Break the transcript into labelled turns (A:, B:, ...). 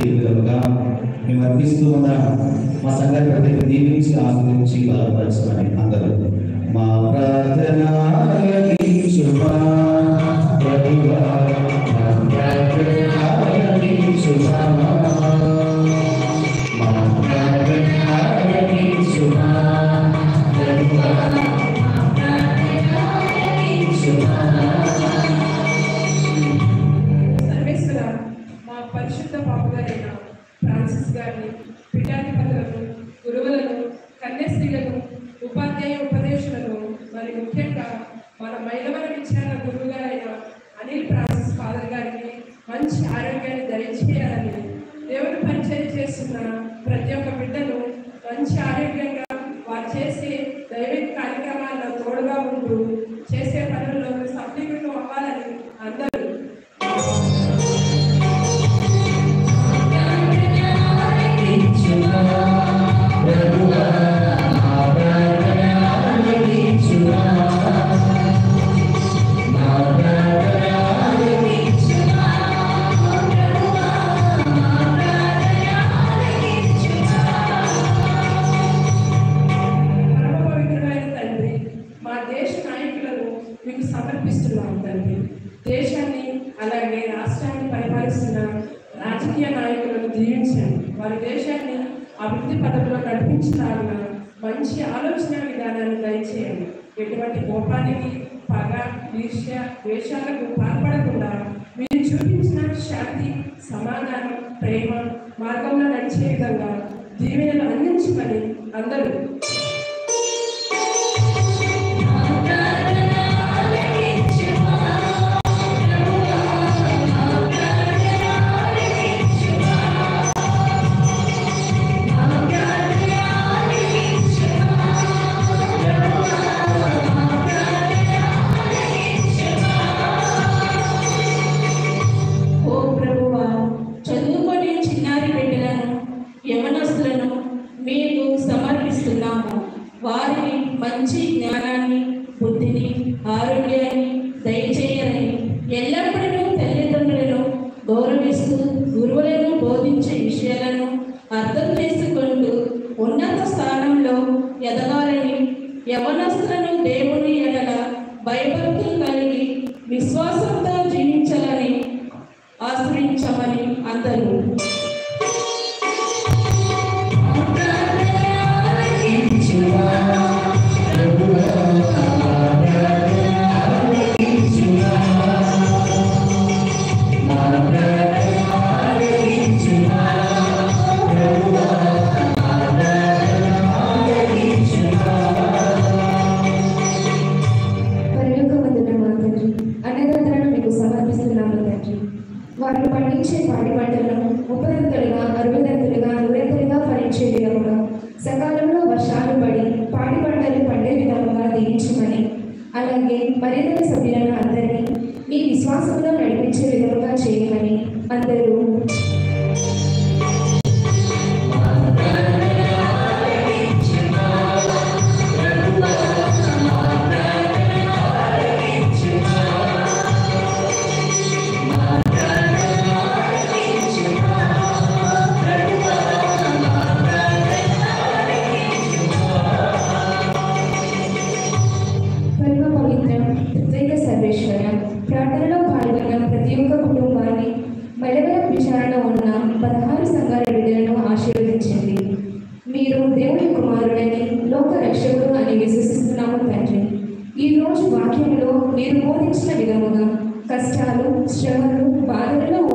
A: విధముగా మేము అర్పిస్తూ ఉన్న మా సంఘాన్ని ప్రతి దీవించి ఆశ్రయించి బలపరచమని అందరూ మా ప్రార్థన ఆలకించుమా, ప్రభువా, మా ప్రార్థన ఆలకించుమా. మా ప్రార్థన ఆలకించుమా, ప్రభువా, మా ప్రార్థన ఆలకించుమా.
B: సర్వేశ్వర మా పరిశుద్ధ పాపగారైన ఫ్రాన్సిస్ గారిని పీఠాధిపతులను గురువులను కన్యాస్త్రీలను ఉపాధ్యాయ ఉపదేశులను మరి ముఖ్యంగా మన మైలవర విచారణ గురువు గారైన అనిల్ ఫ్రాన్సిస్ ఫాదర్ గారికి మంచి ఆరోగ్యాన్ని దయచేయాలని దేవుని పరిచయం చేస్తున్న ప్రతి ఒక్క బిడ్డను మంచి ఆరోగ్యంగా వారు చేసే దైవిక కార్యక్రమాల్లో తోడుగా ఉంటూ చేసే పనుల్లో సఫలీకృతం అవ్వాలని అందరూ పరమ పవిత్రమైన తండ్రి మా దేశ నాయకులను మీకు సమర్పిస్తున్నాం తండ్రి దేశాన్ని అలాగే రాష్ట్రాన్ని పరిపాలిస్తున్న రాజకీయ నాయకులను దీవించండి వారి దేశాన్ని అభివృద్ధి పథంలో నడిపించలాగిన మంచి ఆలోచన విధానాన్ని దయచేయండి ఎటువంటి కోపానికి పగ ఈర్ష్య ద్వేషాలకు పాల్పడకుండా మీరు చూపించిన శాంతి సమాధానం ప్రేమ మార్గంలో నడిచే విధంగా దీవెనలు అందించమని అందరూ
C: ఓ ప్రభువా చదువుకొని చిన్నారి బిడ్డలను యవనస్తులను మీకు సమర్పిస్తున్నాము వారిని మంచి జ్ఞానాన్ని బుద్ధిని ఆరోగ్యాన్ని దయచేయాలని ఎల్లప్పుడూ తల్లిదండ్రులను గౌరవిస్తూ గురువులను బోధించే విషయాలను అర్థం చేసుకుంటూ ఉన్నత స్థానంలో ఎదగాలని యవనస్తులను దేవుని ఎడల భయభక్తులు కలిగి విశ్వాసంతో జీవించాలని ఆశ్రయించమని అందరూ
D: పరిలోక వందన మా తండ్రి అన్నదాతలను మీకు సమర్పిస్తున్నాము తండ్రి వారు పండించే పాడి పంటలను ముప్పదంతులుగా అరవదంతులుగా నూరంతులుగా ఫలించే విధముగా సకాలంలో వర్షాలు పడి పాడి పంటలు పండే విధముగా దీవించమని అలాగే మరింత సభ్యులను అందరినీ మీ విశ్వాసంలో నడిపించే విధముగా చేయమని అందరూ పరమ పవిత్ర త్రిత్వైక సర్వేశ్వర ప్రార్థనలో పాల్గొన్న ప్రతి ఒక్క కుటుంబాన్ని మలవరం విచారణ ఉన్న పదహారు సంఘాల బిడ్డలను ఆశీర్వదించండి మీరు దేవుని కుమారుడని లోక రక్షకుడు అని విశ్వసిస్తున్నాము తండ్రి ఈ రోజు వాక్యంలో మీరు బోధించిన విధముగా కష్టాలు శ్రమలు బాధలలో